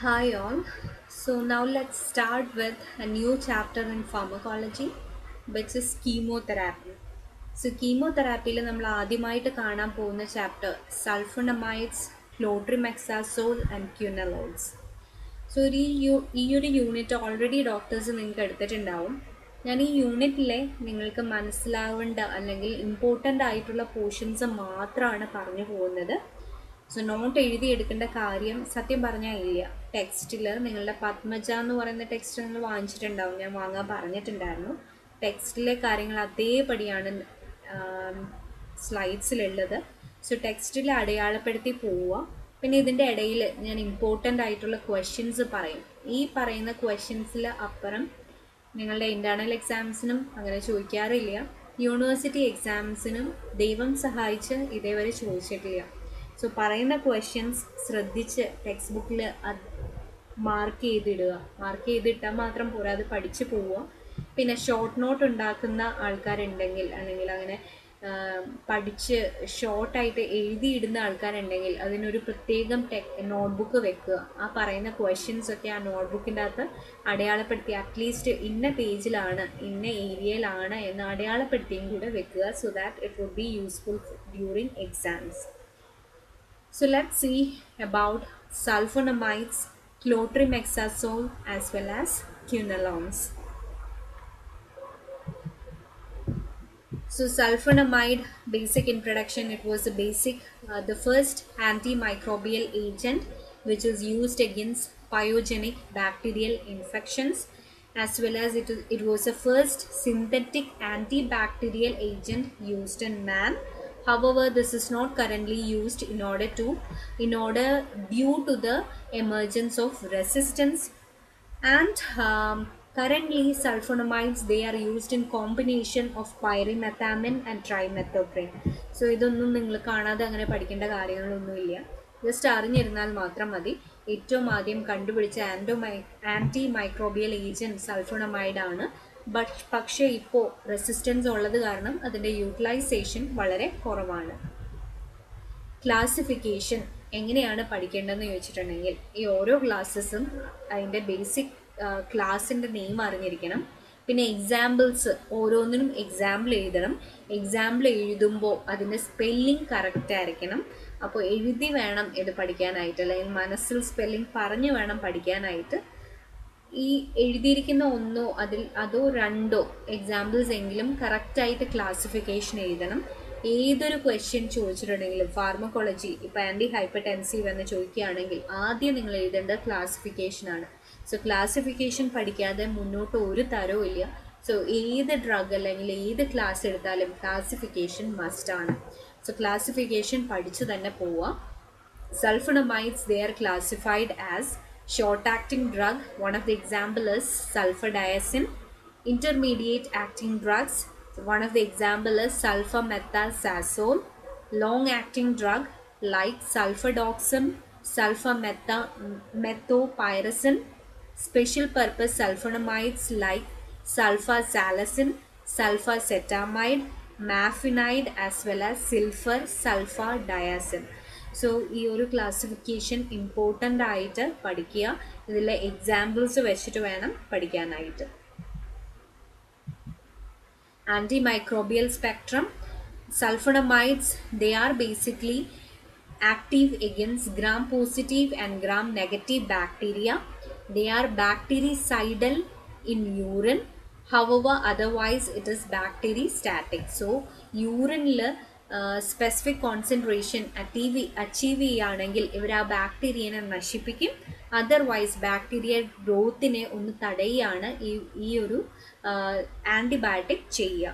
Hi all. So now let's start with a new chapter in pharmacology which is chemotherapy. So കീമോതെറാപ്പിയിൽ നമ്മൾ ആദ്യമായിട്ട് കാണാൻ പോകുന്ന chapter sulfonamides cotrimoxazole and quinolones so ഒരു ഈ U ഈ ഒരു യൂണിറ്റ് ഓൾറെഡി ഡോക്ടേഴ്സ് നിങ്ങൾക്ക് എടുത്തിട്ടുണ്ടാവും ഞാൻ ഈ യൂണിറ്റിലെ നിങ്ങൾക്ക് മനസ്സിലാവേണ്ട അല്ലെങ്കിൽ ഇമ്പോർട്ടൻ്റ് ആയിട്ടുള്ള പോർഷൻസ് മാത്രമാണ് പറഞ്ഞു പോകുന്നത് സോ നോട്ട് എഴുതിയെടുക്കേണ്ട കാര്യം സത്യം പറഞ്ഞാൽ ഇല്ല ടെക്സ്റ്റിൽ നിങ്ങളുടെ പത്മജ എന്ന് പറയുന്ന ടെക്സ്റ്റ് നിങ്ങൾ വാങ്ങിച്ചിട്ടുണ്ടാവും ഞാൻ വാങ്ങാൻ പറഞ്ഞിട്ടുണ്ടായിരുന്നു ടെക്സ്റ്റിലെ കാര്യങ്ങൾ അതേപടിയാണ് സ്ലൈഡ്സിലുള്ളത് സോ ടെക്സ്റ്റിൽ അടയാളപ്പെടുത്തി പോവുക പിന്നെ ഇതിൻ്റെ ഇടയിൽ ഞാൻ ഇമ്പോർട്ടൻ്റ് ആയിട്ടുള്ള ക്വസ്റ്റ്യൻസ് പറയും ഈ പറയുന്ന ക്വസ്റ്റ്യൻസിൽ അപ്പുറം നിങ്ങളുടെ ഇൻറ്റേർണൽ എക്സാംസിനും അങ്ങനെ ചോദിക്കാറില്ല യൂണിവേഴ്സിറ്റി എക്സാംസിനും ദൈവം സഹായിച്ച് ഇതേവരെ ചോദിച്ചിട്ടില്ല സോ പറയുന്ന ക്വസ്റ്റ്യൻസ് ശ്രദ്ധിച്ച് ടെക്സ്റ്റ് ബുക്കിൽ മാർക്ക് ചെയ്തിടുക മാർക്ക് ചെയ്തിട്ടാൽ മാത്രം പോരാ അത് പഠിച്ചു പോവുക പിന്നെ ഷോർട്ട് നോട്ട് ഉണ്ടാക്കുന്ന ആൾക്കാരുണ്ടെങ്കിൽ അല്ലെങ്കിൽ അങ്ങനെ പഠിച്ച് ഷോർട്ടായിട്ട് എഴുതിയിടുന്ന ആൾക്കാരുണ്ടെങ്കിൽ അതിനൊരു പ്രത്യേകം ടെക് നോട്ട്ബുക്ക് വെക്കുക ആ പറയുന്ന ക്വസ്റ്റ്യൻസ് ഒക്കെ ആ നോട്ട്ബുക്കിൻ്റെ അകത്ത് അടയാളപ്പെടുത്തി അറ്റ്ലീസ്റ്റ് ഇന്ന പേജിലാണ് ഇന്ന ഏരിയയിലാണ് എന്ന് അടയാളപ്പെടുത്തിയും കൂടെ വെക്കുക so that it would be useful during exams So let's see about sulfonamides, clotrimexazole as well as quinolones. So sulfonamide, basic introduction, it was a basic, uh, the first antimicrobial agent which is used against pyogenic bacterial infections as well as it, it was the first synthetic antibacterial agent used in man however this is not currently used in order to in order due to the emergence of resistance and um, currently sulfonamides they are used in combination of pyrimethamine and trimethoprim so ഇതൊന്നും നിങ്ങൾ കാണാതെ അങ്ങനെ പഠിക്കേണ്ട കാര്യങ്ങളൊന്നുമില്ല just അറിഞ്ഞിരുന്നാൽ മാത്രം മതി ഏറ്റവും ആദ്യം കണ്ടുപിടിച്ച ആൻറ്റോമൈ ആൻറ്റി മൈക്രോബിയൽ ഏജൻറ്റ് സൾഫോണമൈഡ് ആണ് ബട്ട് പക്ഷേ ഇപ്പോൾ റെസിസ്റ്റൻസ് ഉള്ളത് കാരണം അതിൻ്റെ യൂട്ടിലൈസേഷൻ വളരെ കുറവാണ് ക്ലാസിഫിക്കേഷൻ എങ്ങനെയാണ് പഠിക്കേണ്ടതെന്ന് ചോദിച്ചിട്ടുണ്ടെങ്കിൽ ഈ ഓരോ ക്ലാസ്സസും അതിൻ്റെ ബേസിക് ക്ലാസ്സിൻ്റെ നെയിം അറിഞ്ഞിരിക്കണം പിന്നെ എക്സാമ്പിൾസ് ഓരോന്നിനും എക്സാമ്പിൾ എഴുതണം എക്സാമ്പിൾ എഴുതുമ്പോൾ അതിൻ്റെ സ്പെല്ലിംഗ് കറക്റ്റ് ആയിരിക്കണം അപ്പോൾ എഴുതി വേണം ഇത് പഠിക്കാനായിട്ട് അല്ലെങ്കിൽ മനസ്സിൽ സ്പെല്ലിംഗ് പറഞ്ഞു വേണം പഠിക്കാനായിട്ട് ഈ എഴുതിയിരിക്കുന്ന ഒന്നോ അതിൽ അതോ രണ്ടോ എക്സാമ്പിൾസ് എങ്കിലും കറക്റ്റായിട്ട് ക്ലാസിഫിക്കേഷൻ എഴുതണം ഏതൊരു ക്വസ്റ്റ്യൻ ചോദിച്ചിട്ടുണ്ടെങ്കിലും ഫാർമക്കോളജി ഇപ്പോൾ ആൻറ്റി ഹൈപ്പർ ടെൻസീവ് എന്ന് ചോദിക്കുകയാണെങ്കിൽ ആദ്യം നിങ്ങൾ എഴുതേണ്ടത് ക്ലാസിഫിക്കേഷനാണ് സോ ക്ലാസിഫിക്കേഷൻ പഠിക്കാതെ മുന്നോട്ട് ഒരു തരവും ഇല്ല സോ ഏത് ഡ്രഗ് അല്ലെങ്കിൽ ഏത് ക്ലാസ് എടുത്താലും ക്ലാസിഫിക്കേഷൻ മസ്റ്റാണ് സോ ക്ലാസിഫിക്കേഷൻ പഠിച്ചു തന്നെ പോവുക sulfonamides they are classified as short acting drug one of the example is sulfadiazine intermediate acting drugs one of the example is sulfamethoxazole long acting drug like sulfadoxime sulfamethoxypyrazine special purpose sulfonamides like sulfasalazine sulfacetamide mafinide as well as sulfur sulfadiazine so ഈ ഒരു classification important ആയിട്ട് പഠിക്കുക ഇതിലെ examples വെച്ചിട്ട് വേണം പഠിക്കാനായിട്ട് antimicrobial spectrum sulfonamides they are basically active against gram positive and gram negative bacteria. They are bactericidal in urine. However, otherwise it is bacteristatic. So, urine specific concentration അറ്റീവ് achieve ചെയ്യുകയാണെങ്കിൽ ഇവർ ആ ബാക്ടീരിയനെ നശിപ്പിക്കും otherwise bacteria ഗ്രോത്തിനെ ഒന്ന് തടയുകയാണ് ഈ ഈ ഒരു ആൻറ്റിബയോട്ടിക് ചെയ്യുക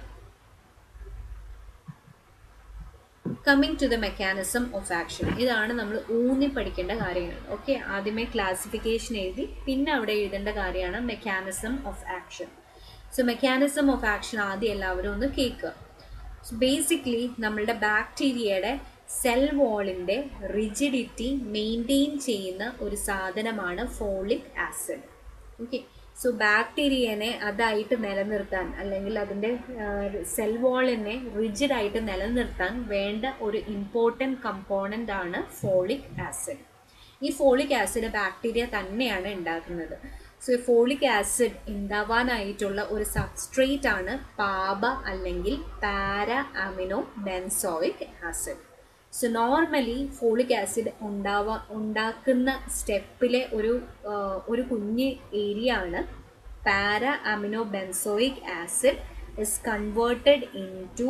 coming to the mechanism of action ഇതാണ് നമ്മൾ ഊന്നി പഠിക്കേണ്ട കാര്യങ്ങൾ ഓക്കെ ആദ്യമേ ക്ലാസിഫിക്കേഷൻ എഴുതി പിന്നെ അവിടെ എഴുതേണ്ട കാര്യമാണ് mechanism of action so mechanism of action ആദ്യം എല്ലാവരും ഒന്ന് കേൾക്കുക ബേസിക്കലി നമ്മളുടെ ബാക്ടീരിയയുടെ സെൽ വാളിൻ്റെ റിജിഡിറ്റി മെയിൻറ്റെയിൻ ചെയ്യുന്ന ഒരു സാധനമാണ് ഫോളിക് ആസിഡ് ഓക്കെ സോ ബാക്ടീരിയനെ അതായിട്ട് നിലനിർത്താൻ അല്ലെങ്കിൽ അതിൻ്റെ സെൽ വാളിനെ റിജിഡായിട്ട് നിലനിർത്താൻ വേണ്ട ഒരു ഇമ്പോർട്ടൻറ്റ് കമ്പോണൻ്റ് ആണ് ഫോളിക് ആസിഡ് ഈ ഫോളിക് ആസിഡ് ബാക്ടീരിയ തന്നെയാണ് ഉണ്ടാക്കുന്നത് സോ ഈ ഫോളിക് ആസിഡ് ഉണ്ടാവാനായിട്ടുള്ള ഒരു സബ്സ്ട്രേറ്റ് ആണ് പാപ അല്ലെങ്കിൽ para amino benzoic acid so normally folic acid ഉണ്ടാവാ ഉണ്ടാക്കുന്ന സ്റ്റെപ്പിലെ ഒരു ആ, ഒരു കുഞ്ഞ് ഏരിയ ആണ് para amino benzoic acid is converted into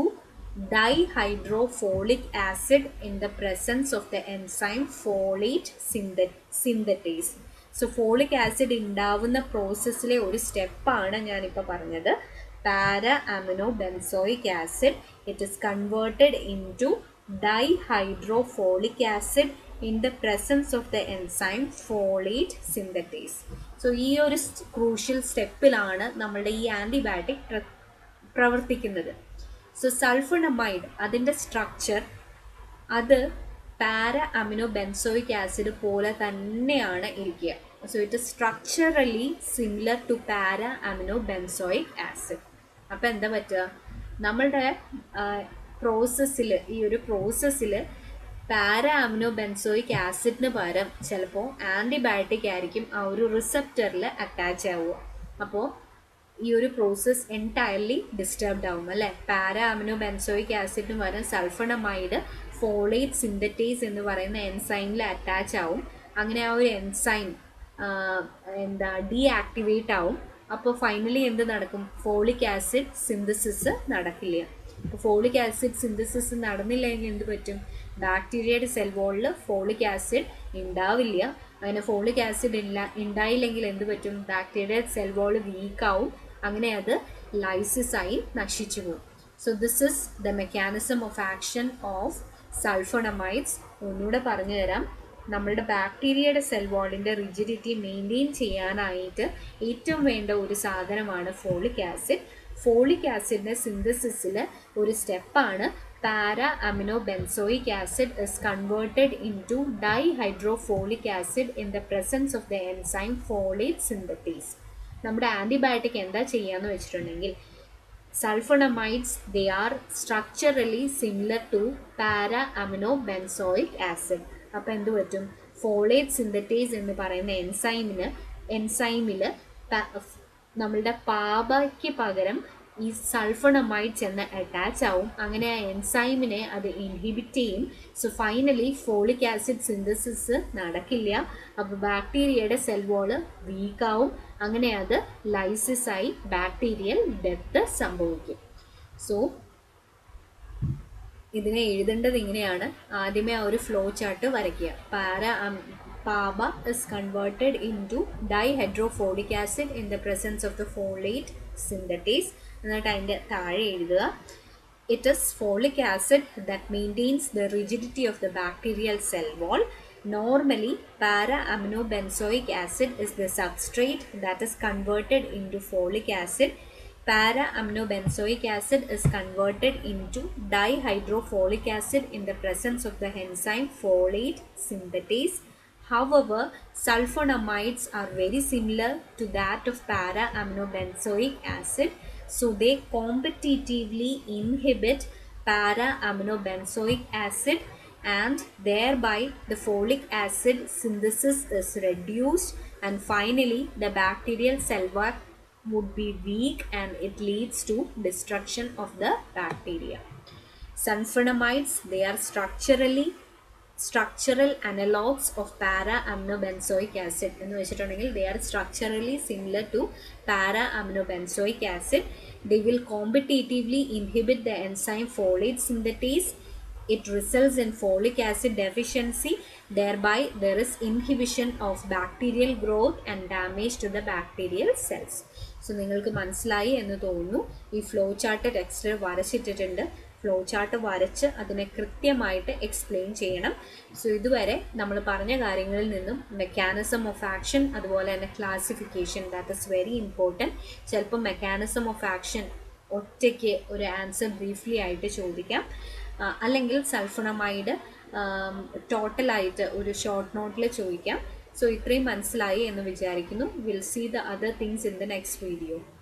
dihydrofolic acid in the presence of the enzyme folate synthet- synthetase. So folic acid ഉണ്ടാവുന്ന പ്രോസസ്സിലെ ഒരു സ്റ്റെപ്പാണ് ഞാനിപ്പോൾ പറഞ്ഞത് para amino benzoic acid it is converted into dihydrofolic acid in the presence of the enzyme folate synthetase so ഈ ഒരു crucial സ്റ്റെപ്പിലാണ് നമ്മളുടെ ഈ ആൻറ്റിബയോട്ടിക് പ്രവർത്തിക്കുന്നത് സോ സൾഫണമൈഡ് അതിൻ്റെ സ്ട്രക്ചർ അത് പാര അമിനോ ബെൻസോയിക് ആസിഡ് പോലെ തന്നെയാണ് ഇരിക്കുക so it structurally similar to para amino benzoic acid അപ്പോൾ എന്താ പറ്റുക നമ്മളുടെ പ്രോസസ്സിൽ ഈ ഒരു പ്രോസസ്സിൽ പാര അമിനോ ബെൻസോയിക് ആസിഡിന് പകരം ചിലപ്പോൾ ആൻറ്റിബയോട്ടിക് ആയിരിക്കും ആ ഒരു റിസപ്റ്ററിൽ അറ്റാച്ച് ആവുക അപ്പോൾ ഈ ഒരു പ്രോസസ്സ് എൻറ്റയർലി ഡിസ്റ്റർബ്ഡ് ആവും അല്ലേ പാര അമിനോ ബെൻസോയിക് ആസിഡിന് പകരം സൾഫണമൈഡ് ഫോളേറ്റ് സിന്തറ്റേസ് എന്ന് പറയുന്ന എൻസൈമിൽ അറ്റാച്ച് ആവും അങ്ങനെ ആ ഒരു എൻസൈം എന്താ ഡീആക്ടിവേറ്റ് ആവും അപ്പോൾ ഫൈനലി എന്ത് നടക്കും ഫോളിക് ആസിഡ് സിന്തസിസ് നടക്കില്ല അപ്പോൾ ഫോളിക് ആസിഡ് സിന്തസിസ് നടന്നില്ലെങ്കിൽ എന്ത് പറ്റും ബാക്ടീരിയയുടെ സെൽ വോളിൽ ഫോളിക് ആസിഡ് ഉണ്ടാവില്ല അങ്ങനെ ഫോളിക് ആസിഡ് ഇല്ല ഉണ്ടായില്ലെങ്കിൽ എന്ത് പറ്റും ബാക്ടീരിയയുടെ സെൽ വോൾ വീക്കാവും അങ്ങനെ അത് ലൈസിസ് ആയി നശിച്ചു പോകും so this is the mechanism of action of sulfonamides ഒന്നുകൂടെ പറഞ്ഞു തരാം നമ്മളുടെ ബാക്ടീരിയയുടെ സെൽ വാളിൻ്റെ റിജിഡിറ്റി മെയിൻറ്റെയിൻ ചെയ്യാനായിട്ട് ഏറ്റവും വേണ്ട ഒരു സാധനമാണ് ഫോളിക് ആസിഡ് ഫോളിക് ആസിഡിൻ്റെ സിന്തസിസിൽ ഒരു സ്റ്റെപ്പാണ് para amino benzoic acid is converted into dihydrofolic acid in the presence of the enzyme folate synthetase നമ്മുടെ ആൻറ്റിബയോട്ടിക് എന്താ ചെയ്യാന്ന് വെച്ചിട്ടുണ്ടെങ്കിൽ sulfonamides they are structurally similar to para amino benzoic acid അപ്പോൾ എന്ത് പറ്റും ഫോളേറ്റ് സിന്തറ്റേസ് എന്ന് പറയുന്ന എൻസൈമിന് എൻസൈമിൽ നമ്മളുടെ പാപയ്ക്ക് പകരം ഈ സൾഫണമൈഡ്സ് എന്ന് അറ്റാച്ച് ആവും അങ്ങനെ ആ എൻസൈമിനെ അത് ഇൻഹിബിറ്റ് ചെയ്യും so finally folic acid synthesis നടക്കില്ല അപ്പോൾ ബാക്ടീരിയയുടെ സെൽ വോള് വീക്കാവും അങ്ങനെ അത് ലൈസിസ് ആയി ബാക്ടീരിയൽ ഡെത്ത് സംഭവിക്കും സോ ഇതിനെ എഴുതേണ്ടത് ഇങ്ങനെയാണ് ആദ്യമേ ആ ഒരു ഫ്ലോ ചാർട്ട് വരയ്ക്കുക para PABA is converted into dihydrofolic acid in the presence of the folate synthetase എന്നിട്ട് അതിൻ്റെ താഴെ എഴുതുക it is folic acid that maintains the rigidity of the bacterial cell wall Normally, para-aminobenzoic acid is the substrate that is converted into folic acid. Para-aminobenzoic acid is converted into dihydrofolic acid in the presence of the enzyme folate synthetase. However, sulfonamides are very similar to that of para-aminobenzoic acid, so they competitively inhibit para-aminobenzoic acid and thereby the folic acid synthesis is reduced and finally the bacterial cell wall would be weak and it leads to destruction of the bacteria. Sulfonamides they are structurally structural analogues of para-aminobenzoic acid എന്ന് വെച്ചിട്ടുണ്ടെങ്കിൽ they are structurally similar to para-aminobenzoic acid. They will competitively inhibit the enzyme folate synthetase it results in folic acid deficiency thereby there is inhibition of bacterial growth and damage to the bacterial cells so നിങ്ങൾക്ക് മനസ്സിലായി എന്ന് തോന്നുന്നു ഈ flow chart ടെക്സ്റ്റിൽ വരച്ചിട്ടിട്ടുണ്ട് flow chart വരച്ച് അതിനെ കൃത്യമായിട്ട് explain ചെയ്യണം സോ ഇതുവരെ നമ്മൾ പറഞ്ഞ കാര്യങ്ങളിൽ നിന്നും മെക്കാനിസം ഓഫ് ആക്ഷൻ അതുപോലെ തന്നെ classification that is very important ചിലപ്പോൾ മെക്കാനിസം ഓഫ് ആക്ഷൻ ഒറ്റയ്ക്ക് ഒരു ആൻസർ ബ്രീഫ്ലി ആയിട്ട് ചോദിക്കാം അല്ലെങ്കിൽ സൾഫണമൈഡ് ടോട്ടലായിട്ട് ഒരു ഷോർട്ട് നോട്ടിൽ ചോദിക്കാം സോ ഇത്രയും മനസ്സിലായി എന്ന് വിചാരിക്കുന്നു will see the other things in the next video